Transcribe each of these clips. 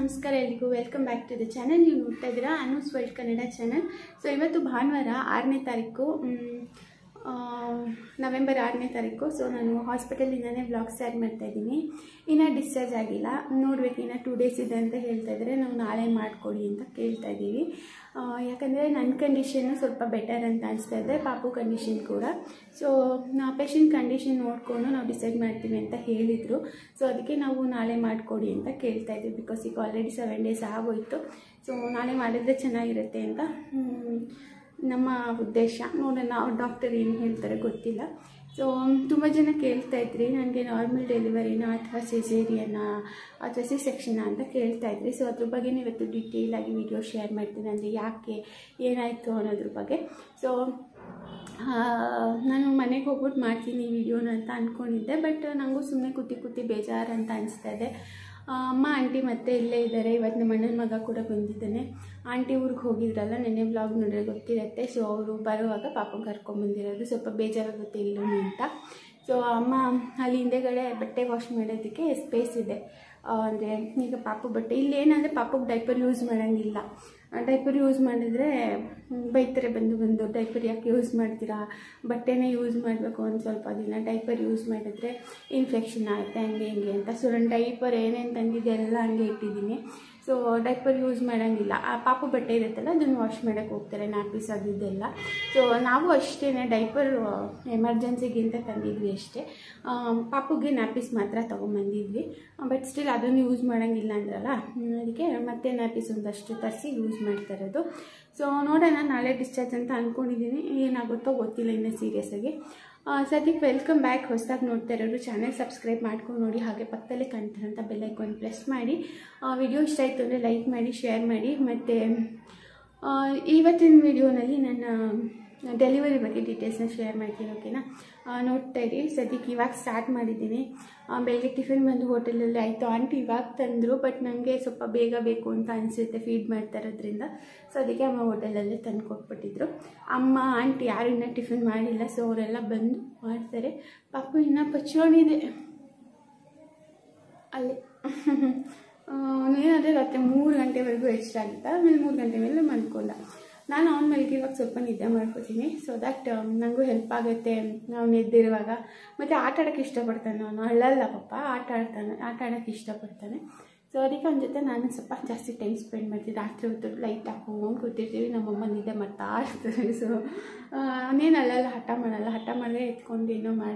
ನಮಸ್ಕಾರ ಎಲ್ರಿಗೂ welcome back to the channel ನೀವು ನೋಡ್ತಾ ಇದ್ದೀರಾ Anu's world Kannada channel so ಇವತ್ತು ಭಾನುವಾರ ಆರನೇ ತಾರೀಕು ಮ್, ಆ, ನವೆಂಬರ್ ಆರನೇ ತಾರೀಕು ಸೊ ನಾನು ಹಾಸ್ಪಿಟಲಿಂದನೇ ವ್ಲಾಗ್ ಸ್ಟಾರ್ಟ್ ಮಾಡ್ತಾ ಇದ್ದೀನಿ ಇನ್ನೂ ಡಿಸ್ಚಾರ್ಜ್ ಆಗಿಲ್ಲ ನೋಡ್ಬೇಕು ಇನ್ನು ಟೂ ಡೇಸ್ ಇದೆ ಅಂತ ಹೇಳ್ತಾ ಇದ್ದಾರೆ ನಾವು ನಾಳೆ ಮಾಡಿಕೊಡಿ ಅಂತ ಕೇಳ್ತಾ ಇದ್ದೀವಿ ಆ, ಯಾಕಂದರೆ ನನ್ನ ಕಂಡೀಷನ್ನು ಸ್ವಲ್ಪ ಬೆಟರ್ ಅಂತ ಅನಿಸ್ತಾ ಇದೆ ಪಾಪು ಕಂಡೀಷನ್ ಕೂಡ ಸೊ ನಾ ಪೇಷಂಟ್ ಕಂಡೀಷನ್ ನೋಡಿಕೊಂಡು ನಾವು ಡಿಸೈಡ್ ಮಾಡ್ತೀವಿ ಅಂತ ಹೇಳಿದರು ಸೊ ಅದಕ್ಕೆ ನಾವು ನಾಳೆ ಮಾಡಿಕೊಡಿ ಅಂತ ಕೇಳ್ತಾ ಇದ್ದೀವಿ ಬಿಕಾಸ್ ಈಗ ಆಲ್ರೆಡಿ ಸೆವೆನ್ ಡೇಸ್ ಆಗೋಯ್ತು ಸೊ ನಾಳೆ ಮಾಡಿದ್ರೆ ಚೆನ್ನಾಗಿರುತ್ತೆ ಅಂತ ಹ್ಮ್, ನಮ್ಮ ಉದ್ದೇಶ ನೋಡೋಣ ಅವ್ರು ಡಾಕ್ಟರ್ ಏನು ಹೇಳ್ತಾರೆ ಗೊತ್ತಿಲ್ಲ ಸೊ ತುಂಬ ಜನ ಕೇಳ್ತಾ ಇದ್ರಿ ನನಗೆ ನಾರ್ಮಲ್ ಡೆಲಿವರಿನ ಅಥವಾ ಸಿಸೇರಿಯನ್ನ ಅಥವಾ ಸಿ ಸೆಕ್ಷನ ಅಂತ ಕೇಳ್ತಾ ಇದ್ರಿ ಸೊ ಅದ್ರ ಬಗ್ಗೆ ಇವತ್ತು ಡಿಟೇಲ್ ಆಗಿ ವಿಡಿಯೋ ಶೇರ್ ಮಾಡ್ತೀನಿ ಅಂದರೆ ಯಾಕೆ ಏನಾಯಿತು ಅನ್ನೋದ್ರ ಬಗ್ಗೆ ಸೊ ನಾನು ಮನೆಗೆ ಹೋಗ್ಬಿಟ್ಟು ಮಾಡ್ತೀನಿ ವಿಡಿಯೋನ ಅಂತ ಅಂದ್ಕೊಂಡಿದ್ದೆ ಬಟ್ ನನಗೂ ಸುಮ್ಮನೆ ಕೂತಿ ಕೂತಿ ಬೇಜಾರು ಅಂತ ಅನಿಸ್ತಾ ಇದೆ ಆ, ಅಮ್ಮ ಆಂಟಿ ಮತ್ತೆ ಇಲ್ಲೇ ಇದ್ದಾರೆ ಇವತ್ತು ನಮ್ಮ ಅಣ್ಣನ ಮಗ ಕೂಡ ಬಂದಿದ್ದಾನೆ ಆಂಟಿ ಊರಿಗೆ ಹೋಗಿದ್ರಲ್ಲ ನೆನ್ನೆ ವ್ಲಾಗ್ ನೋಡಿದ್ರೆ ಗೊತ್ತಿರುತ್ತೆ ಸೊ ಅವರು ಬರುವಾಗ ಪಾಪ ಕರ್ಕೊಂಬಂದಿರೋದು ಸ್ವಲ್ಪ ಬೇಜಾರಾಗುತ್ತೆ ಇಲ್ಲೂ ಅಂತ ಸೊ ಅಮ್ಮ ಅಲ್ಲಿ ಹಿಂದೆಗಡೆ ಬಟ್ಟೆ ವಾಶ್ ಮಾಡೋದಕ್ಕೆ ಸ್ಪೇಸ್ ಇದೆ ಅಂದರೆ ಈಗ ಪಾಪು ಬಟ್ಟೆ ಇಲ್ಲಿ ಏನಂದರೆ ಪಾಪಗೆ ಡೈಪರ್ ಯೂಸ್ ಮಾಡೋಂಗಿಲ್ಲ ಡೈಪರ್ ಯೂಸ್ ಮಾಡಿದರೆ ಬೈತಾರೆ ಬಂದು ಬಂದು ಡೈಪರ್ ಯಾಕೆ ಯೂಸ್ ಮಾಡ್ತೀರಾ ಬಟ್ಟೆನೇ ಯೂಸ್ ಮಾಡಬೇಕು ಒಂದು ಸ್ವಲ್ಪ ದಿನ ಡೈಪರ್ ಯೂಸ್ ಮಾಡಿದ್ರೆ ಇನ್ಫೆಕ್ಷನ್ ಆಗುತ್ತೆ ಹಂಗೆ ಹಿಂಗೆ ಅಂತ ಸೊ ನಾನು ಡೈಪರ್ ಏನೇನು ತಂದಿದ್ದೆ ಎಲ್ಲ ಹಂಗೆ ಇಟ್ಟಿದ್ದೀನಿ ಸೊ ಡೈಪರ್ ಯೂಸ್ ಮಾಡೋಂಗಿಲ್ಲ ಆ ಪಾಪು ಬಟ್ಟೆ ಇರುತ್ತಲ್ಲ ಅದನ್ನು ವಾಶ್ ಮಾಡೋಕ್ಕೆ ಹೋಗ್ತಾರೆ ನ್ಯಾಪೀಸ್ ಅದಿದ್ದೆಲ್ಲ ಸೊ ನಾವು ಅಷ್ಟೇ ಡೈಪರ್ ಎಮರ್ಜೆನ್ಸಿಗೆ ಅಂತ ತಂದಿದ್ವಿ ಅಷ್ಟೇ ಆ, ಪಾಪುಗೆ ನ್ಯಾಪೀಸ್ ಮಾತ್ರ ತೊಗೊಂಬಂದಿದ್ವಿ ಬಟ್ ಸ್ಟಿಲ್ ಅದನ್ನು ಯೂಸ್ ಮಾಡೋಂಗಿಲ್ಲ ಅಂದ್ರಲ್ಲ ಹ್ಮ್, ಅದಕ್ಕೆ ಮತ್ತೆ ನ್ಯಾಪೀಸ್ ಒಂದಷ್ಟು ತರಿಸಿ ಯೂಸ್ ಮಾಡ್ತಾ ಇರೋದು ಸೊ ನೋಡೋಣ ನಾಳೆ ಡಿಸ್ಚಾರ್ಜ್ ಅಂತ ಅಂದ್ಕೊಂಡಿದ್ದೀನಿ ಏನಾಗುತ್ತೋ ಗೊತ್ತಿಲ್ಲ ಇನ್ನೂ ಸೀರಿಯಸ್ಸಾಗಿ ಸದ್ಯಕ್ಕೆ ವೆಲ್ಕಮ್ ಬ್ಯಾಕ್ ಹೊಸದಾಗಿ ನೋಡ್ತಾ ಇರೋರು ಚಾನಲ್ ಸಬ್ಸ್ಕ್ರೈಬ್ ಮಾಡ್ಕೊಂಡು ನೋಡಿ ಹಾಗೆ ಪಕ್ಕದಲ್ಲೇ ಕಾಣ್ತಾರಂತ ಬೆಲ್ ಐಕಾನ್ ಪ್ರೆಸ್ ಮಾಡಿ ವಿಡಿಯೋ ಇಷ್ಟ ಆಯಿತು ಅಂದರೆ ಲೈಕ್ ಮಾಡಿ ಶೇರ್ ಮಾಡಿ ಮತ್ತು ಇವತ್ತಿನ ವಿಡಿಯೋನಲ್ಲಿ ನನ್ನ ಡೆಲಿವರಿ ಬಗ್ಗೆ ಡೀಟೇಲ್ಸ್ನ ಶೇರ್ ಮಾಡ್ತೀನಿ ಓಕೆನಾ ಆ, ನೋಡ್ತಾ ಇರಿ ಸದ್ಯಕ್ಕೆ ಇವಾಗ ಸ್ಟಾರ್ಟ್ ಮಾಡಿದ್ದೀನಿ ಆ, ಬೆಳಗ್ಗೆ ಟಿಫಿನ್ ಬಂದು ಹೋಟೆಲಲ್ಲಿ ಆಯಿತು ಆಂಟಿ ಇವಾಗ ತಂದರು ಬಟ್ ನನಗೆ ಸ್ವಲ್ಪ ಬೇಗ ಬೇಕು ಅಂತ ಅನಿಸುತ್ತೆ ಫೀಡ್ ಮಾಡ್ತಾ ಇರೋದ್ರಿಂದ ಸೊ ಅದಕ್ಕೆ ಅಮ್ಮ ಹೋಟೆಲಲ್ಲೇ ತಂದು ಕೊಟ್ಬಿಟ್ಟಿದ್ರು ಅಮ್ಮ ಆಂಟಿ ಯಾರು ಇನ್ನೂ ಟಿಫಿನ್ ಮಾಡಿಲ್ಲ ಸೊ ಅವರೆಲ್ಲ ಬಂದು ಮಾಡ್ತಾರೆ ಪಾಪು ಇನ್ನೂ ಪಚ್ಚೋಣಿದೆ ಅಲ್ಲಿ ಏನಾದರೆ ರಾತ್ರಿ ಮೂರು ಗಂಟೆವರೆಗೂ ಎಷ್ಟಾಗಿತ್ತು ಆಮೇಲೆ ಮೂರು ಗಂಟೆ ಮೇಲೆ ಮಲ್ಕೊಂಡ ನಾನು ಅವ್ನ ಮಲ್ಗೆ ಇವಾಗ ಸ್ವಲ್ಪ ನಿದ್ದೆ ಮಾಡ್ಕೋತೀನಿ ಸೊ ದಟ್ ನನಗೂ ಹೆಲ್ಪ್ ಆಗುತ್ತೆ ಅವ್ನು ಎದ್ದಿರುವಾಗ ಮತ್ತು ಆಟ ಆಡೋಕ್ಕೆ ಇಷ್ಟಪಡ್ತಾನೆ ಅವನು ಅಳ್ಳಲ್ಲ ಪಾಪ ಆಟ ಆಡ್ತಾನೆ ಆಟ ಆಡೋಕ್ಕೆ ಇಷ್ಟಪಡ್ತಾನೆ ಸೊ ಅದಕ್ಕೆ ಅವನ ಜೊತೆ ನಾನು ಸ್ವಲ್ಪ ಜಾಸ್ತಿ ಟೈಮ್ ಸ್ಪೆಂಡ್ ಮಾಡ್ತೀನಿ ರಾತ್ರಿ ಹೊತ್ತು ಲೈಟ್ ಹಾಕೊಂಡು ಕೂತಿರ್ತೀವಿ ನಮ್ಮಮ್ಮ ನಿದ್ದೆ ಮಾಡ್ತಾ ಇರ್ತಾರೆ ಸೊ ಅವನೇನು ಅಲ್ಲಲ್ಲ ಹಠ ಮಾಡಲ್ಲ ಹಠ ಮಾಡಿದ್ರೆ ಎತ್ಕೊಂಡು ಏನೋ ಮಾಡಿ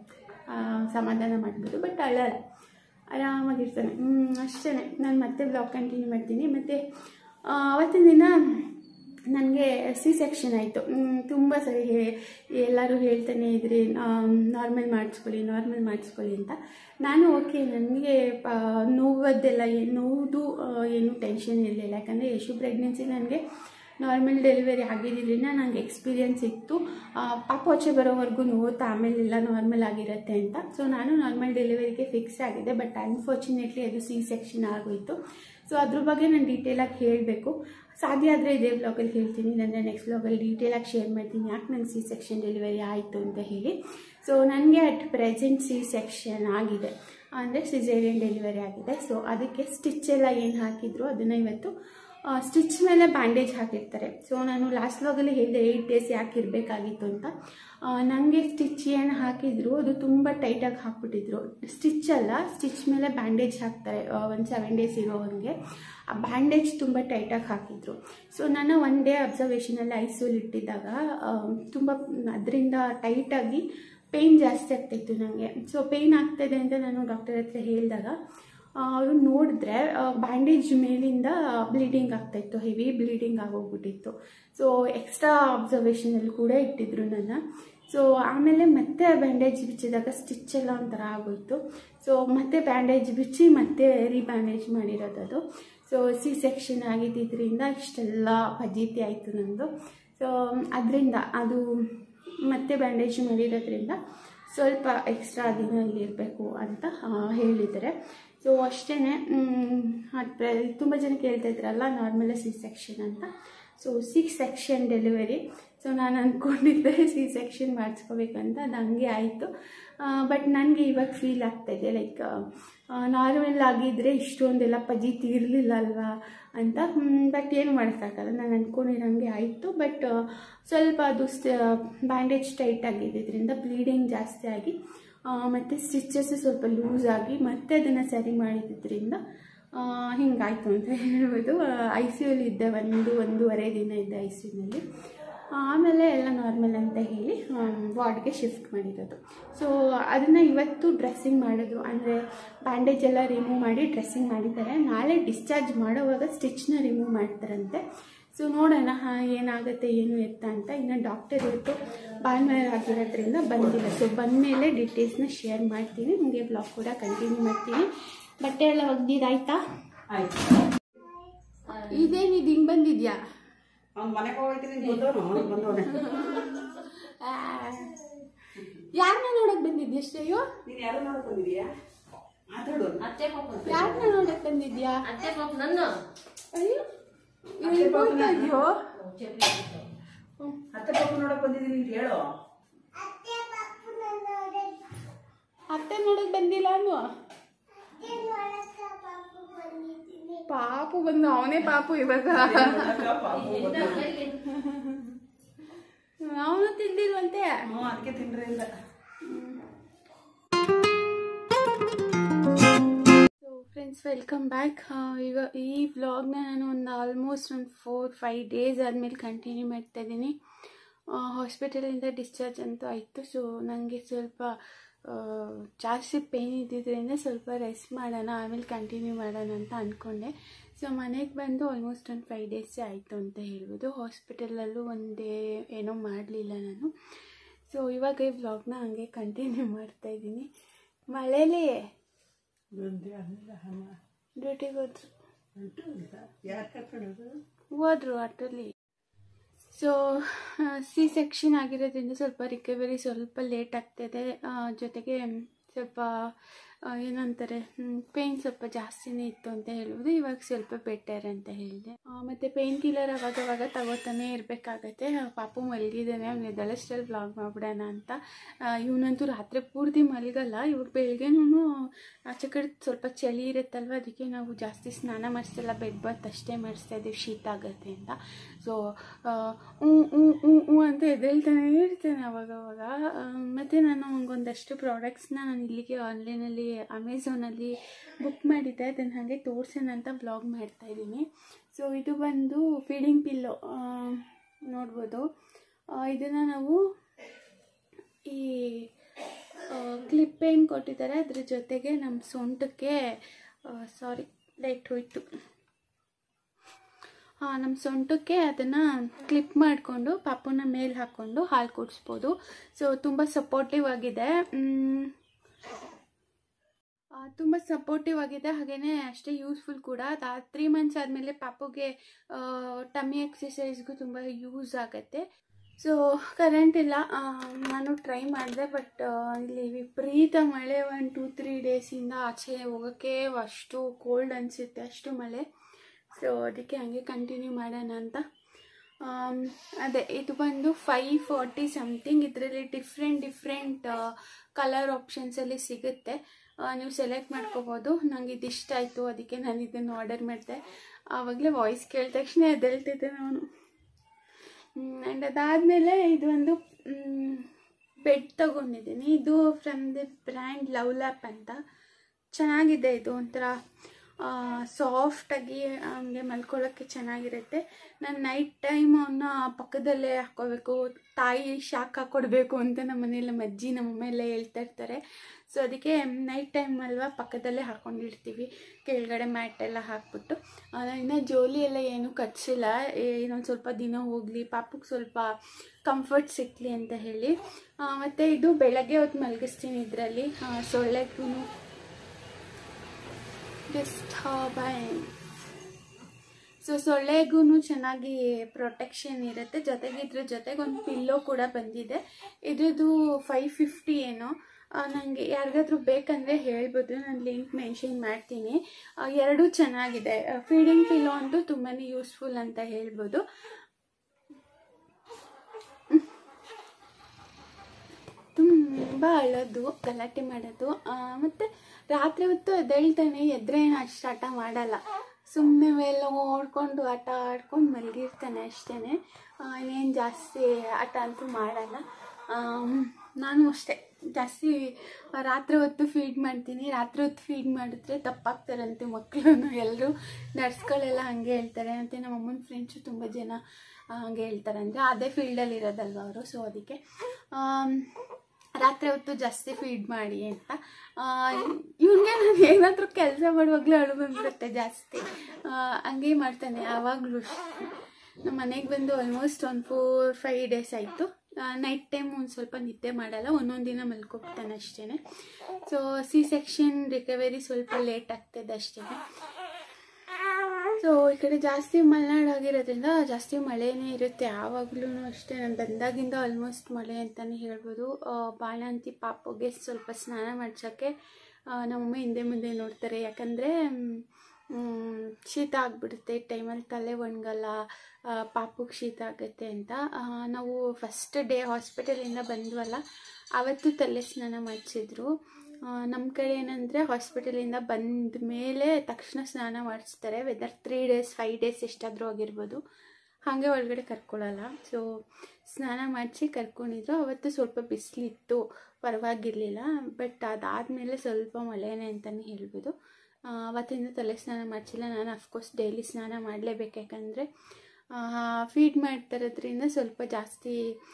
ಸಮಾಧಾನ ಮಾಡ್ಬೋದು ಬಟ್ ಅಳ್ಳಲ್ಲ ಆರಾಮಾಗಿರ್ತಾನೆ ಅಷ್ಟೇ ನಾನು ಮತ್ತೆ ಬ್ಲಾಗ್ ಕಂಟಿನ್ಯೂ ಮಾಡ್ತೀನಿ ಮತ್ತು ಅವತ್ತಿನ ದಿನ ನನಗೆ ಸಿ ಸೆಕ್ಷನ್ ಆಯಿತು ತುಂಬ ಸರಿ ಹೇ ಎಲ್ಲರೂ ಹೇಳ್ತಾನೆ ಇದ್ರಿ ನಾರ್ಮಲ್ ಮಾಡಿಸ್ಕೊಳ್ಳಿ ನಾರ್ಮಲ್ ಮಾಡಿಸ್ಕೊಳ್ಳಿ ಅಂತ ನಾನು ಓಕೆ ನನಗೆ ಪ ನೋವದ್ದೆಲ್ಲ ಏನು ನೋವುದು ಆ, ಏನು ಟೆನ್ಷನ್ ಇರಲಿಲ್ಲ ಯಾಕಂದರೆ ಯಶು ಪ್ರೆಗ್ನೆನ್ಸಿ ನನಗೆ ನಾರ್ಮಲ್ ಡೆಲಿವರಿ ಆಗಿದ್ದರಿಂದ ನನಗೆ ಎಕ್ಸ್ಪೀರಿಯನ್ಸ್ ಇತ್ತು ಆ, ಪಾಪ ಆಚೆ ಬರೋವರೆಗೂ ನೋವುತ್ತಾ ಆಮೇಲೆ ಎಲ್ಲ ನಾರ್ಮಲ್ ಆಗಿರುತ್ತೆ ಅಂತ ಸೊ ನಾನು ನಾರ್ಮಲ್ ಡೆಲಿವರಿಗೆ ಫಿಕ್ಸ್ ಆಗಿದೆ ಬಟ್ ಅನ್ಫಾರ್ಚುನೇಟ್ಲಿ ಅದು ಸಿ ಸೆಕ್ಷನ್ ಆಗೋಯಿತು ಸೊ ಅದ್ರ ಬಗ್ಗೆ ನಾನು ಡೀಟೇಲಾಗಿ ಹೇಳಬೇಕು ಸಾಧ್ಯ ಆದರೆ ಇದೇ ಬ್ಲಾಗಲ್ಲಿ ಹೇಳ್ತೀನಿ ನನ್ನ ನೆಕ್ಸ್ಟ್ ಬ್ಲಾಗಲ್ಲಿ ಡೀಟೇಲಾಗಿ ಶೇರ್ ಮಾಡ್ತೀನಿ ಯಾಕೆ ನಂಗೆ ಸಿ ಸೆಕ್ಷನ್ ಡೆಲಿವರಿ ಆಯಿತು ಅಂತ ಹೇಳಿ ಸೊ ನನಗೆ ಅಟ್ ಪ್ರೆಸೆಂಟ್ ಸಿ ಸೆಕ್ಷನ್ ಆಗಿದೆ ಅಂದರೆ ಸಿಸೇರಿಯನ್ ಡೆಲಿವರಿ ಆಗಿದೆ ಸೊ ಅದಕ್ಕೆ ಸ್ಟಿಚ್ ಎಲ್ಲ ಏನು ಹಾಕಿದ್ರು ಅದನ್ನು ಇವತ್ತು ಸ್ಟಿಚ್ ಮೇಲೆ ಬ್ಯಾಂಡೇಜ್ ಹಾಕಿರ್ತಾರೆ ಸೊ ನಾನು ಲಾಸ್ಟ್ ವ್ಲಾಗಲ್ಲಿ ಹೇಳಿದೆ ಏಯ್ಟ್ ಡೇಸ್ ಯಾಕೆ ಇರಬೇಕಾಗಿತ್ತು ಅಂತ ನನಗೆ ಸ್ಟಿಚ್ ಏನು ಹಾಕಿದ್ರು ಅದು ತುಂಬ ಟೈಟಾಗಿ ಹಾಕ್ಬಿಟ್ಟಿದ್ರು ಸ್ಟಿಚ್ ಅಲ್ಲ ಸ್ಟಿಚ್ ಮೇಲೆ ಬ್ಯಾಂಡೇಜ್ ಹಾಕ್ತಾರೆ ಒಂದು ಸೆವೆನ್ ಡೇಸ್ ಇರೋವಂಗೆ ಆ ಬ್ಯಾಂಡೇಜ್ ತುಂಬ ಟೈಟಾಗಿ ಹಾಕಿದ್ರು ಸೊ ನಾನು ಒನ್ ಡೇ ಅಬ್ಸರ್ವೇಷನಲ್ಲಿ ಐಸೋಲ್ ಇಟ್ಟಿದ್ದಾಗ ತುಂಬ ಅದರಿಂದ ಟೈಟಾಗಿ ಪೇಯ್ನ್ ಜಾಸ್ತಿ ಆಗ್ತಾಯಿತ್ತು ನನಗೆ ಸೊ ಪೇಯ್ನ್ ಆಗ್ತಾಯಿದೆ ಅಂತ ನಾನು ಡಾಕ್ಟರ್ ಹತ್ರ ಹೇಳಿದಾಗ ಅವರು ನೋಡಿದ್ರೆ ಬ್ಯಾಂಡೇಜ್ ಮೇಲಿಂದ ಬ್ಲೀಡಿಂಗ್ ಆಗ್ತಾಯಿತ್ತು ಹೆವಿ ಬ್ಲೀಡಿಂಗ್ ಆಗೋಗ್ಬಿಟ್ಟಿತ್ತು ಸೊ ಎಕ್ಸ್ಟ್ರಾ ಅಬ್ಸರ್ವೇಷನಲ್ಲಿ ಕೂಡ ಇಟ್ಟಿದ್ರು ನನ್ನ ಸೊ ಆಮೇಲೆ ಮತ್ತೆ ಬ್ಯಾಂಡೇಜ್ ಬಿಚ್ಚಿದಾಗ ಸ್ಟಿಚ್ ಎಲ್ಲ ಒಂಥರ ಆಗೋಯ್ತು ಸೊ ಮತ್ತೆ ಬ್ಯಾಂಡೇಜ್ ಬಿಚ್ಚಿ ಮತ್ತೆ ರೀಬ್ಯಾಂಡೇಜ್ ಮಾಡಿರೋದು ಅದು ಸೊ ಸಿ ಸೆಕ್ಷನ್ ಆಗಿದ್ದರಿಂದ ಇಷ್ಟೆಲ್ಲ ಫಜೀತಿ ಆಯಿತು ನಂದು ಸೊ ಅದರಿಂದ ಅದು ಮತ್ತೆ ಬ್ಯಾಂಡೇಜ್ ಮಾಡಿರೋದ್ರಿಂದ ಸ್ವಲ್ಪ ಎಕ್ಸ್ಟ್ರಾ ದಿನ ಇಲ್ಲಿರಬೇಕು ಅಂತ ಆ, ಹೇಳಿದ್ದಾರೆ ಸೊ ಅಷ್ಟೇ ತುಂಬ ಜನ ಕೇಳ್ತಾ ಇದ್ರಲ್ಲ ನಾರ್ಮಲ್ ಸಿ ಸೆಕ್ಷನ್ ಅಂತ so C section delivery so ನಾನು ಅಂದ್ಕೊಂಡಿದ್ದೆ ಸಿ ಸೆಕ್ಷನ್ ಮಾಡಿಸ್ಕೋಬೇಕಂತ ಅದು ಹಂಗೆ ಆಯಿತು ಬಟ್ ನನಗೆ ಇವಾಗ ಫೀಲ್ ಆಗ್ತಾಯಿದೆ ಲೈಕ್ ನಾರ್ಮಲ್ ಆಗಿದ್ದರೆ ಇಷ್ಟೊಂದೆಲ್ಲ ಪಜಿ ತೀರಲಿಲ್ಲ ಅಲ್ವಾ ಅಂತ ಬಟ್ ಏನು ಮಾಡೋಕ್ಕಾಗಲ್ಲ ನಾನು ಅಂದ್ಕೊಂಡಿರೋಂಗೆ ಆಯಿತು ಬಟ್ ಸ್ವಲ್ಪ ಅದು ಬ್ಯಾಂಡೇಜ್ ಟೈಟ್ ಆಗಿದ್ದರಿಂದ ಬ್ಲೀಡಿಂಗ್ ಜಾಸ್ತಿ ಆಗಿ ಮತ್ತು ಸ್ಟಿಚಸ್ ಸ್ವಲ್ಪ ಲೂಸ್ ಆಗಿ ಮತ್ತೆ ಅದನ್ನು ಸರಿ ಮಾಡಿದ್ದರಿಂದ ಹಿಂಗಾಯ್ತು ಅಂತ ಹೇಳ್ಬೋದು ಐ ಸಿ ಯುಲಿ ಇದ್ದೆ ಒಂದು ಒಂದೂವರೆ ದಿನ ಇದ್ದೆ ಐ ಸಿ ಯುನಲ್ಲಿ ಆಮೇಲೆ ಎಲ್ಲ ನಾರ್ಮಲ್ ಅಂತ ಹೇಳಿ ವಾರ್ಡ್ಗೆ ಶಿಫ್ಟ್ ಮಾಡಿರೋದು ಸೊ ಅದನ್ನು ಇವತ್ತು ಡ್ರೆಸ್ಸಿಂಗ್ ಮಾಡೋದು ಅಂದರೆ ಬ್ಯಾಂಡೇಜ್ ಎಲ್ಲ ರಿಮೂವ್ ಮಾಡಿ ಡ್ರೆಸ್ಸಿಂಗ್ ಮಾಡಿದ್ದಾರೆ ನಾಳೆ ಡಿಸ್ಚಾರ್ಜ್ ಮಾಡೋವಾಗ ಸ್ಟಿಚ್ನ ರಿಮೂವ್ ಮಾಡ್ತಾರಂತೆ ಸೊ ನೋಡೋಣ ಹಾಂ ಏನಾಗುತ್ತೆ ಏನು ಎತ್ತ ಅಂತ ಇನ್ನು ಡಾಕ್ಟರ್ ಇವತ್ತು ಭಾನುವಾರ ಆಗಿರೋದ್ರಿಂದ ಬಂದಿಲ್ಲ ಸೊ ಬಂದಮೇಲೆ ಡೀಟೇಲ್ಸ್ನ ಶೇರ್ ಮಾಡ್ತೀನಿ ನಿಮಗೆ ಬ್ಲಾಗ್ ಕೂಡ ಕಂಟಿನ್ಯೂ ಮಾಡ್ತೀನಿ ಬಟ್ಟೆ ಎಲ್ಲ ಒಗ್ದಿದ್ದಾಯ್ತಾ ಆಯ್ತು ಇದೇನಿದು ಹಿಂಗೆ ಬಂದಿದ್ಯಾ ಅವ್ನು ಮನೆಗೆ ಹೋಗ್ತೀನಿ ಬಂದವನು ಬಂದವನೆ ಯಾರನ್ನ ನೋಡಕ್ ಬಂದಿದ್ಯಾ ಶ್ರೇಯು ನೀನು ಯಾರು ನೋಡಕ್ ಬಂದಿದ್ಯಾ ಮಾತಾಡು ಯಾರನ್ನ ನೋಡಕ್ ಬಂದಿದ್ಯಾ ಅತ್ತೆ ಪಾಪ ನನ್ನ ಅಯ್ಯೋ ಎಲ್ಲಿ ಹೋಗ್ತಾ ಇದ್ಯೋ ಅತ್ತೆ ಪಾಪ ನೋಡಕ್ ಬಂದಿದ್ದೀನಿ ಅಂತ ಹೇಳು ಅತ್ತೆ ನೋಡಕ್ ಬಂದಿಲ್ಲ ಅಲ್ವಾ ಪಾಪು ಬಂದು ಅವನೇ ಪಾಪು ಇವಾಗ ಪಾಪು ಬಂದ. ಅವನು ತಿಂದಿಲ್ವಂತೆ ಹ್ಞೂ ಅದಕ್ಕೆ ತಿಂದ್ರೆ ಇಲ್ಲ ಸೊ ಫ್ರೆಂಡ್ಸ್ ವೆಲ್ಕಮ್ ಬ್ಯಾಕ್ ಈಗ ಈ ವ್ಲಾಗ್ನ ನಾನು ಒಂದು ಆಲ್ಮೋಸ್ಟ್ ಒಂದು ಫೋರ್ ಫೈವ್ ಡೇಸ್ ಆದಮೇಲೆ ಕಂಟಿನ್ಯೂ ಮಾಡ್ತಾ ಇದ್ದೀನಿ ಹಾಸ್ಪಿಟಲಿಂದ ಡಿಸ್ಚಾರ್ಜ್ ಅಂತೂ ಆಯಿತು ಸೊ ನನಗೆ ಸ್ವಲ್ಪ ಆ, ಜಾಸ್ತಿ ಪೇಯ್ನ್ ಇದ್ದಿದ್ದರಿಂದ ಸ್ವಲ್ಪ ರೆಸ್ಟ್ ಮಾಡೋಣ ಆಮೇಲೆ ಕಂಟಿನ್ಯೂ ಮಾಡೋಣ ಅಂತ ಅಂದ್ಕೊಂಡೆ ಸೊ ಮನೆಗೆ ಬಂದು ಆಲ್ಮೋಸ್ಟ್ ಒಂದು ಫೈವ್ ಡೇಸೇ ಆಯಿತು ಅಂತ ಹೇಳ್ಬೋದು ಹಾಸ್ಪಿಟಲಲ್ಲೂ ಒಂದೇ ಏನೋ ಮಾಡಲಿಲ್ಲ ನಾನು ಸೊ ಇವಾಗ ಈ ವ್ಲಾಗ್ನ ಹಂಗೆ ಕಂಟಿನ್ಯೂ ಮಾಡ್ತಾ ಇದ್ದೀನಿ ಮಳೇಲಿ ಬಂದೆ ಆಮೇಲೆ ಹಣ ಡ್ಯೂಟಿಗೆ ಹೋದ್ರು ಉಂಟು ಅಂತ ಯಾರು ಕರ್ಕೊಂಡೋದು ಹೋದ್ರು ಆಟೋಲಿ ಸೊ ಸಿ ಸೆಕ್ಷನ್ ಆಗಿರೋದ್ರಿಂದ ಸ್ವಲ್ಪ ರಿಕವರಿ ಸ್ವಲ್ಪ ಲೇಟ್ ಆಗ್ತಿದೆ ಆ, ಜೊತೆಗೆ ಸ್ವಲ್ಪ ಆ, ಏನಂತಾರೆ ಪೇಯ್ನ್ ಸ್ವಲ್ಪ ಜಾಸ್ತಿನೇ ಇತ್ತು ಅಂತ ಹೇಳ್ಬೋದು ಇವಾಗ ಸ್ವಲ್ಪ ಬೆಟರ್ ಅಂತ ಹೇಳಿದೆ ಮತ್ತು ಪೇಯ್ನ್ ಕಿಲ್ಲರ್ ಅವಾಗವಾಗ ತಗೋತಾನೆ ಇರಬೇಕಾಗತ್ತೆ ಪಾಪು ಮಲಗಿದ್ದಾನೆ ಅವ್ನು ಎದಳಷ್ಟಲ್ಲಿ ಬ್ಲಾಗ್ ಮಾಡ್ಬಿಡೋಣ ಅಂತ ಇವನಂತೂ ರಾತ್ರಿ ಪೂರ್ತಿ ಮಲಗಲ್ಲ ಇವಾಗ ಬೆಳಗ್ಗೆನೂ ಆಚೆ ಕಡೆ ಸ್ವಲ್ಪ ಚಳಿ ಇರುತ್ತಲ್ವ ಅದಕ್ಕೆ ನಾವು ಜಾಸ್ತಿ ಸ್ನಾನ ಮಾಡಿಸ್ತಿಲ್ಲ ಬೆಡ್ ಬಾತ್ ಅಷ್ಟೇ ಮಾಡಿಸ್ತಾ ಇದ್ದೀವಿ ಶೀತ ಆಗುತ್ತೆ ಅಂತ ಸೊ ಹ್ಞೂ ಹ್ಞೂ ಹ್ಞೂ ಹ್ಞೂ ಅಂತ ಎದ್ದೇಳ್ತಾನೆ ಇರ್ತೇನೆ ಅವಾಗವಾಗ ಮತ್ತು ನಾನು ಒಂದೊಂದಷ್ಟು ಪ್ರಾಡಕ್ಟ್ಸ್ನ ನಾನು ಇಲ್ಲಿಗೆ ಆನ್ಲೈನಲ್ಲಿ ಅಮೆಝಾನಲ್ಲಿ ಬುಕ್ ಮಾಡಿದ್ದೆ ಅದನ್ನು ಹಾಗೆ ತೋರ್ಸೋಣ ಅಂತ ಬ್ಲಾಗ್ ಮಾಡ್ತಾಯಿದ್ದೀನಿ ಸೊ ಇದು ಬಂದು ಫೀಡಿಂಗ್ ಪಿಲ್ಲೋ ನೋಡ್ಬೋದು ಇದನ್ನು ನಾವು ಈ ಕ್ಲಿಪ್ ಏನು ಕೊಟ್ಟಿದ್ದಾರೆ ಅದ್ರ ಜೊತೆಗೆ ನಮ್ಮ ಸೊಂಟಕ್ಕೆ ಸಾರಿ ಲೈಟ್ ಹೋಯ್ತು ಹಾಂ ನಮ್ಮ ಸೊಂಟಕ್ಕೆ ಅದನ್ನು ಕ್ಲಿಪ್ ಮಾಡಿಕೊಂಡು ಪಾಪುನ ಮೇಲೆ ಹಾಕ್ಕೊಂಡು ಹಾಲು ಕುಡಿಸ್ಬೋದು ಸೊ ತುಂಬ ಸಪೋರ್ಟಿವ್ ಆಗಿದೆ ತುಂಬ ಸಪೋರ್ಟಿವ್ ಆಗಿದೆ ಹಾಗೆಯೇ ಅಷ್ಟೇ ಯೂಸ್ಫುಲ್ ಕೂಡ ಅದು ತ್ರೀ ಮಂತ್ಸ್ ಆದಮೇಲೆ ಪಾಪುಗೆ ಟಮ್ಮಿ ಎಕ್ಸಸೈಸ್ಗೂ ತುಂಬ ಯೂಸ್ ಆಗುತ್ತೆ ಸೊ ಕರೆಂಟ್ ಇಲ್ಲ ಆ, ನಾನು ಟ್ರೈ ಮಾಡಿದೆ ಬಟ್ ಇಲ್ಲಿ ವಿಪರೀತ ಮಳೆ ಒಂದು ಟೂ ತ್ರೀ ಡೇಸಿಂದ ಆಚೆ ಹೋಗೋಕ್ಕೆ ಅಷ್ಟು ಕೋಲ್ಡ್ ಅನಿಸುತ್ತೆ ಅಷ್ಟು ಮಳೆ ಸೊ ಅದಕ್ಕೆ ಹಂಗೆ ಕಂಟಿನ್ಯೂ ಮಾಡೋಣ ಅಂತ ಆಮ್, ಅದೇ ಇದು ಬಂದು ಫೈವ್ ಫಾರ್ಟಿ ಸಮಥಿಂಗ್ ಇದರಲ್ಲಿ ಡಿಫ್ರೆಂಟ್ ಡಿಫ್ರೆಂಟ್ ಕಲರ್ ಆಪ್ಷನ್ಸಲ್ಲಿ ಸಿಗುತ್ತೆ ಆ, ನೀವು ಸೆಲೆಕ್ಟ್ ಮಾಡ್ಕೋಬೋದು ನಂಗೆ ಇದು ಇಷ್ಟ ಆಯಿತು ಅದಕ್ಕೆ ನಾನು ಇದನ್ನು ಆರ್ಡರ್ ಮಾಡಿದೆ ಆವಾಗಲೇ ವಾಯ್ಸ್ ಕೇಳಿದ ತಕ್ಷಣ ಎದ್ದೇಳ್ತಿದ್ದೆ ನಾನು ಆ್ಯಂಡ್ ಅದಾದಮೇಲೆ ಇದು ಒಂದು ಬೆಡ್ ತಗೊಂಡಿದ್ದೀನಿ ಇದು from the brand love lap ಅಂತ ಚೆನ್ನಾಗಿದೆ ಇದು ಒಂಥರ ಸಾಫ್ಟಾಗಿ ಹಂಗೆ ಮಲ್ಕೊಳ್ಳೋಕ್ಕೆ ಚೆನ್ನಾಗಿರುತ್ತೆ ನಾನು ನೈಟ್ ಟೈಮ್ ಅವನ್ನ ಪಕ್ಕದಲ್ಲೇ ಹಾಕ್ಕೋಬೇಕು ತಾಯಿ ಶಾಕ್ ಹಾಕ್ಕೊಡ್ಬೇಕು ಅಂತ ನಮ್ಮ ಮನೇಲಿ ನಮ್ಮ ಅಜ್ಜಿ ನಮ್ಮ ಅಮ್ಮ ಎಲ್ಲ ಹೇಳ್ತಾ ಇರ್ತಾರೆ ಸೊ ಅದಕ್ಕೆ ನೈಟ್ ಟೈಮ್ ಅಲ್ವಾ ಪಕ್ಕದಲ್ಲೇ ಹಾಕ್ಕೊಂಡಿರ್ತೀವಿ ಕೆಳಗಡೆ ಮ್ಯಾಟ್ ಎಲ್ಲ ಹಾಕ್ಬಿಟ್ಟು ಆ, ಇನ್ನು ಜೋಲಿ ಎಲ್ಲ ಏನೂ ಕಟ್ಸಿಲ್ಲ ಇನ್ನೊಂದು ಸ್ವಲ್ಪ ದಿನ ಹೋಗಲಿ ಪಾಪಕ್ಕೆ ಸ್ವಲ್ಪ ಕಂಫರ್ಟ್ ಸಿಕ್ಕಲಿ ಅಂತ ಹೇಳಿ ಆ, ಮತ್ತು ಇದು ಬೆಳಗ್ಗೆ ಹೊತ್ತು ಮಲಗಿಸ್ತೀನಿ ಇದರಲ್ಲಿ ಸೊಳ್ಳೆಗೂ ಡಿಸ್ಟರ್ಬೆನ್ಸ್ ಸೊ ಸೊಳ್ಳೆಗೂ ಚೆನ್ನಾಗಿ ಪ್ರೊಟೆಕ್ಷನ್ ಇರುತ್ತೆ ಜೊತೆಗೆ ಇದ್ರ ಜೊತೆಗೆ ಒಂದು ಪಿಲ್ಲೋ ಕೂಡ ಬಂದಿದೆ ಇದ್ರದ್ದು ಫೈವ್ ಫಿಫ್ಟಿ ಏನೋ ನನಗೆ ಯಾರಿಗಾದ್ರೂ ಬೇಕಂದರೆ ಹೇಳ್ಬೋದು ನಾನು ಲಿಂಕ್ ಮೆನ್ಷನ್ ಮಾಡ್ತೀನಿ ಆ, ಎರಡೂ ಚೆನ್ನಾಗಿದೆ ಫೀಡಿಂಗ್ ಪಿಲ್ಲೋ ಅಂತೂ ತುಂಬಾ ಯೂಸ್ಫುಲ್ ಅಂತ ಹೇಳ್ಬೋದು ತುಂಬ ಅಳೋದು ಗಲಾಟೆ ಮಾಡೋದು ಆ, ಮತ್ತೆ ರಾತ್ರಿ ಹೊತ್ತು ಎದ್ದೇಳ್ತಾನೆ ಎದ್ರೆ ಏನು ಅಷ್ಟು ಆಟ ಮಾಡಲ್ಲ ಸುಮ್ಮನೆ ಮೇಲೆ ಓಡ್ಕೊಂಡು ಆಟ ಆಡ್ಕೊಂಡು ಮಲಗಿರ್ತಾನೆ ಅಷ್ಟೇ ಇನ್ನೇನು ಜಾಸ್ತಿ ಆಟ ಅಂತೂ ಮಾಡಲ್ಲ ಆಮ್, ನಾನು ಅಷ್ಟೇ ಜಾಸ್ತಿ ರಾತ್ರಿ ಹೊತ್ತು ಫೀಡ್ ಮಾಡ್ತೀನಿ ರಾತ್ರಿ ಹೊತ್ತು ಫೀಡ್ ಮಾಡಿದ್ರೆ ತಪ್ಪಾಗ್ತಾರಂತೆ ಮಕ್ಕಳು ಎಲ್ಲರೂ ನರ್ಸ್ಗಳೆಲ್ಲ ಹಾಗೆ ಹೇಳ್ತಾರೆ ಮತ್ತು ನಮ್ಮ ಅಮ್ಮನ ಫ್ರೆಂಡ್ಸು ತುಂಬ ಜನ ಆ, ಹಾಗೆ ಹೇಳ್ತಾರೆ ಅಂದರೆ ಅದೇ ಫೀಲ್ಡಲ್ಲಿ ಇರೋದಲ್ವ ಅವರು ಸೊ ಅದಕ್ಕೆ ಆಮ್, ರಾತ್ರಿ ಹೊತ್ತು ಜಾಸ್ತಿ ಫೀಡ್ ಮಾಡಿ ಅಂತ ಇವನಿಗೆ ನಾನು ಏನಾದರೂ ಕೆಲಸ ಮಾಡುವಾಗಲೂ ಅಳು ಬಂದ್ಬಿಡುತ್ತೆ ಜಾಸ್ತಿ ಆ, ಹಂಗೆ ಮಾಡ್ತಾನೆ ಯಾವಾಗಲೂ ನಮ್ಮ ಮನೆಗೆ ಬಂದು ಆಲ್ಮೋಸ್ಟ್ ಒಂದು ಫೋರ್ ಫೈವ್ ಡೇಸ್ ಆಯಿತು ನೈಟ್ ಟೈಮ್ ಒಂದು ಸ್ವಲ್ಪ ನಿದ್ದೆ ಮಾಡಲ್ಲ ಒಂದೊಂದು ದಿನ ಮಲ್ಕೊಬಿಡ್ತಾನೆ ಅಷ್ಟೇ ಸೊ ಸಿ ಸೆಕ್ಷನ್ ರಿಕವರಿ ಸ್ವಲ್ಪ ಲೇಟ್ ಆಗ್ತದೆ ಅಷ್ಟೇ ಸೊ ಈ ಕಡೆ ಜಾಸ್ತಿ ಮಲೆನಾಡು ಆಗಿರೋದ್ರಿಂದ ಜಾಸ್ತಿ ಮಳೆನೇ ಇರುತ್ತೆ ಯಾವಾಗಲೂ ಅಷ್ಟೇ ನಾನು ಬಂದಾಗಿಂದ ಆಲ್ಮೋಸ್ಟ್ ಮಳೆ ಅಂತಲೇ ಹೇಳ್ಬೋದು ಆ, ಬಾಣಂತಿ ಪಾಪುಗೆ ಸ್ವಲ್ಪ ಸ್ನಾನ ಮಾಡ್ಸೋಕ್ಕೆ ನಮ್ಮಮ್ಮ ಹಿಂದೆ ಮುಂದೆ ನೋಡ್ತಾರೆ ಯಾಕಂದರೆ ಶೀತ ಆಗಿಬಿಡುತ್ತೆ ಟೈಮಲ್ಲಿ ತಲೆ ಒಣಗಲ್ಲ ಆ, ಪಾಪುಗೆ ಶೀತ ಆಗುತ್ತೆ ಅಂತ ಆ, ನಾವು ಫಸ್ಟ್ ಡೇ ಹಾಸ್ಪಿಟಲಿಂದ ಬಂದ್ವಲ್ಲ ಆವತ್ತು ತಲೆ ಸ್ನಾನ ಮಾಡಿಸಿದ್ರು ನಮ್ಮ ಕಡೆ ಏನಂದರೆ ಹಾಸ್ಪಿಟಲಿಂದ ಬಂದ ಮೇಲೆ ತಕ್ಷಣ ಸ್ನಾನ ಮಾಡಿಸ್ತಾರೆ whether three days five days ಎಷ್ಟಾದರೂ ಆಗಿರ್ಬೋದು ಹಾಗೆ ಒಳಗಡೆ ಕರ್ಕೊಳ್ಳಲ್ಲ ಸೊ ಸ್ನಾನ ಮಾಡಿಸಿ ಕರ್ಕೊಂಡಿದ್ರು ಅವತ್ತು ಸ್ವಲ್ಪ ಬಿಸಿಲಿತ್ತು ಪರವಾಗಿರಲಿಲ್ಲ ಬಟ್ ಅದಾದಮೇಲೆ ಸ್ವಲ್ಪ ಮಳೆನೇ ಅಂತಲೇ ಹೇಳ್ಬೋದು ಆ, ಅವತ್ತಿಂದ ತಲೆ ಸ್ನಾನ ಮಾಡಿಸಿಲ್ಲ ನಾನು ಅಫ್ಕೋರ್ಸ್ ಡೈಲಿ ಸ್ನಾನ ಮಾಡಲೇಬೇಕು ಯಾಕಂದರೆ ಫೀಡ್ ಮಾಡ್ತಿರೋದ್ರಿಂದ ಸ್ವಲ್ಪ ಜಾಸ್ತಿ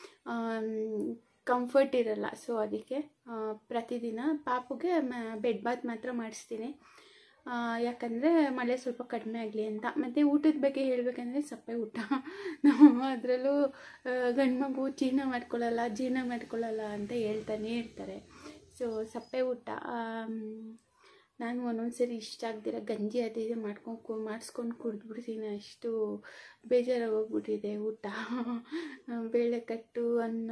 ಕಂಫರ್ಟ್ ಇರಲ್ಲ ಸೊ ಅದಕ್ಕೆ ಆ, ಪ್ರತಿದಿನ ಪಾಪುಗೆ ಬೆಡ್ ಬಾತ್ ಮಾತ್ರ ಮಾಡಿಸ್ತೀನಿ ಆ, ಯಾಕಂದರೆ ಮಳೆ ಸ್ವಲ್ಪ ಕಡಿಮೆ ಆಗಲಿ ಅಂತ ಮತ್ತು ಊಟದ ಬಗ್ಗೆ ಹೇಳಬೇಕಂದ್ರೆ ಸಪ್ಪೆ ಊಟ ನಮ್ಮ ಅದರಲ್ಲೂ ಗಂಡು ಮಗು ಜೀರ್ಣ ಮಾಡ್ಕೊಳ್ಳಲ್ಲ ಜೀರ್ಣ ಮಾಡ್ಕೊಳ್ಳಲ್ಲ ಅಂತ ಹೇಳ್ತಾನೆ ಇರ್ತಾರೆ ಸೊ ಸಪ್ಪೆ ಊಟ ಆಮ್, ನಾನು ಒಂದೊಂದು ಸರಿ ಇಷ್ಟ ಆಗ್ದಿರ ಗಂಜಿ ಅದು ಇದು ಮಾಡ್ಕೊಂಡು ಮಾಡಿಸ್ಕೊಂಡು ಕುಡಿದ್ಬಿಡ್ತೀನಿ ಅಷ್ಟು ಬೇಜಾರಾಗೋಗ್ಬಿಟ್ಟಿದೆ ಊಟ ಬೇಳೆಕಟ್ಟು ಅನ್ನ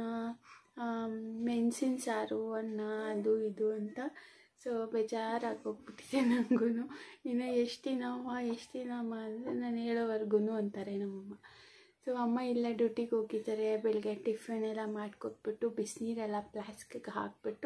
ಮೆಣಸಿನ ಸಾರು ಅನ್ನ ಅದು ಇದು ಅಂತ ಸೊ ಬೇಜಾರಾಗೋಗ್ಬಿಟ್ಟಿದೆ ನನಗೂ ಇನ್ನು ಎಷ್ಟು ದಿನಮ್ಮ ಎಷ್ಟು ದಿನಮ್ಮ ಅಂದರೆ ನಾನು ಹೇಳೋವರೆಗೂ ಅಂತಾರೆ ನಮ್ಮಮ್ಮ ಸೊ ಅಮ್ಮ ಇಲ್ಲ ಡ್ಯೂಟಿಗೆ ಹೋಗಿದ್ದಾರೆ ಬೆಳಗ್ಗೆ ಟಿಫನ್ ಎಲ್ಲ ಮಾಡಿಕೊಟ್ಬಿಟ್ಟು ಬಿಸಿನೀರೆಲ್ಲ ಪ್ಲಾಸ್ಕಿಗೆ ಹಾಕ್ಬಿಟ್ಟು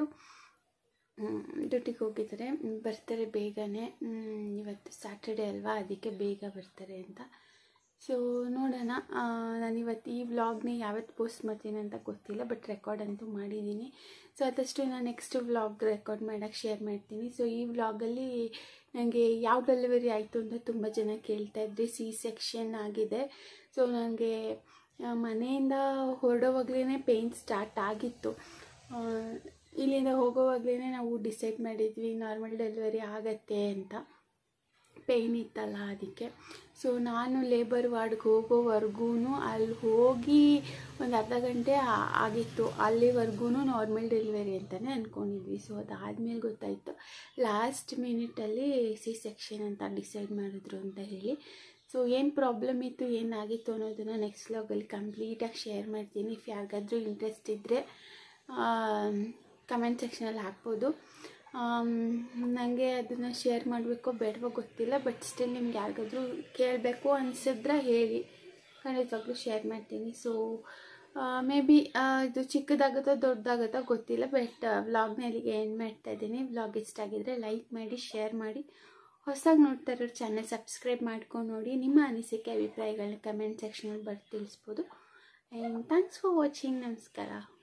ಡ್ಯೂಟಿಗೆ ಹೋಗಿದ್ದಾರೆ ಹ್ಮ್, ಬರ್ತಾರೆ ಬೇಗನೆ ಹ್ಮ್, ಇವತ್ತು ಸ್ಯಾಟರ್ಡೆ ಅಲ್ವಾ ಅದಕ್ಕೆ ಬೇಗ ಬರ್ತಾರೆ ಅಂತ ಸೊ ನೋಡೋಣ ನಾನು ಇವತ್ತು ಈ ವ್ಲಾಗ್ನ ಯಾವತ್ತು ಪೋಸ್ಟ್ ಮಾಡ್ತೀನಿ ಅಂತ ಗೊತ್ತಿಲ್ಲ ಬಟ್ ರೆಕಾರ್ಡ್ ಅಂತೂ ಮಾಡಿದ್ದೀನಿ ಸೊ ಅದಷ್ಟು ನಾನು ನೆಕ್ಸ್ಟ್ ವ್ಲಾಗ್ ರೆಕಾರ್ಡ್ ಮಾಡೋಕ್ಕೆ ಶೇರ್ ಮಾಡ್ತೀನಿ ಸೊ ಈ ವ್ಲಾಗಲ್ಲಿ ನನಗೆ ಯಾವ ಡೆಲಿವರಿ ಆಯಿತು ಅಂತ ತುಂಬ ಜನ ಕೇಳ್ತಾ ಇದ್ರಿ ಸಿ ಸೆಕ್ಷನ್ ಆಗಿದೆ ಸೊ ನನಗೆ ಮನೆಯಿಂದ ಹೊರಡೋವಾಗಲೇ ಪೇಯ್ನ್ ಸ್ಟಾರ್ಟ್ ಆಗಿತ್ತು ಆ, ಇಲ್ಲಿಂದ ಹೋಗೋವಾಗಲೇ ನಾವು ಡಿಸೈಡ್ ಮಾಡಿದ್ವಿ ನಾರ್ಮಲ್ ಡೆಲಿವರಿ ಆಗತ್ತೆ ಅಂತ ಪೇಯ್ನ್ ಇತ್ತಲ್ಲ ಅದಕ್ಕೆ ಸೊ ನಾನು ಲೇಬರ್ ವಾರ್ಡ್ಗೆ ಹೋಗೋವರೆಗೂ ಅಲ್ಲಿ ಹೋಗಿ ಒಂದು ಅರ್ಧ ಗಂಟೆ ಆ- ಆಗಿತ್ತು ಅಲ್ಲಿವರೆಗೂ ನಾರ್ಮಲ್ ಡೆಲಿವರಿ ಅಂತಲೇ ಅಂದ್ಕೊಂಡಿದ್ವಿ ಸೊ ಅದಾದಮೇಲೆ ಗೊತ್ತಾಯಿತು ಲಾಸ್ಟ್ ಮಿನಿಟಲ್ಲಿ ಸಿ ಸೆಕ್ಷನ್ ಅಂತ ಡಿಸೈಡ್ ಮಾಡಿದ್ರು ಅಂತ ಹೇಳಿ ಸೊ ಏನು ಪ್ರಾಬ್ಲಮ್ ಇತ್ತು ಏನಾಗಿತ್ತು ಅನ್ನೋದನ್ನು ನೆಕ್ಸ್ಟ್ ವ್ಲಾಗಲ್ಲಿ ಕಂಪ್ಲೀಟಾಗಿ ಶೇರ್ ಮಾಡ್ತೀನಿ ಇಫ್ ಯಾರಿಗಾದ್ರೂ ಇಂಟ್ರೆಸ್ಟ್ ಇದ್ದರೆ ಕಮೆಂಟ್ ಸೆಕ್ಷನಲ್ಲಿ ಹಾಕ್ಬೋದು ನನಗೆ ಅದನ್ನು ಶೇರ್ ಮಾಡಬೇಕೋ ಬೇಡವೋ ಗೊತ್ತಿಲ್ಲ ಬಟ್ ಸ್ಟಿಲ್ ನಿಮ್ಗೆ ಯಾರಿಗಾದ್ರೂ ಕೇಳಬೇಕು ಅನಿಸಿದ್ರೆ ಹೇಳಿ ಖಂಡಿತವಾಗ್ಲೂ ಶೇರ್ ಮಾಡ್ತೀನಿ ಸೊ ಮೇ ಬಿ ಇದು ಚಿಕ್ಕದಾಗುತ್ತೋ ದೊಡ್ಡದಾಗುತ್ತೋ ಗೊತ್ತಿಲ್ಲ ಬಟ್ ವ್ಲಾಗ್ನ ಇಲ್ಲಿಗೆ ಎಂಡ್ ಮಾಡ್ತಾ ಇದ್ದೀನಿ ವ್ಲಾಗ್ ಇಷ್ಟ ಆಗಿದ್ರೆ ಲೈಕ್ ಮಾಡಿ ಶೇರ್ ಮಾಡಿ ಹೊಸದಾಗಿ ನೋಡ್ತಾ ಇರೋರು ಚಾನಲ್ ಸಬ್ಸ್ಕ್ರೈಬ್ ಮಾಡ್ಕೊಂಡು ನೋಡಿ ನಿಮ್ಮ ಅನಿಸಿಕೆ ಅಭಿಪ್ರಾಯಗಳನ್ನ ಕಮೆಂಟ್ ಸೆಕ್ಷನಲ್ಲಿ ಬರ್ದು ತಿಳಿಸ್ಬೋದು ಆ್ಯಂಡ್ ಥ್ಯಾಂಕ್ಸ್ ಫಾರ್ ವಾಚಿಂಗ್ ನಮಸ್ಕಾರ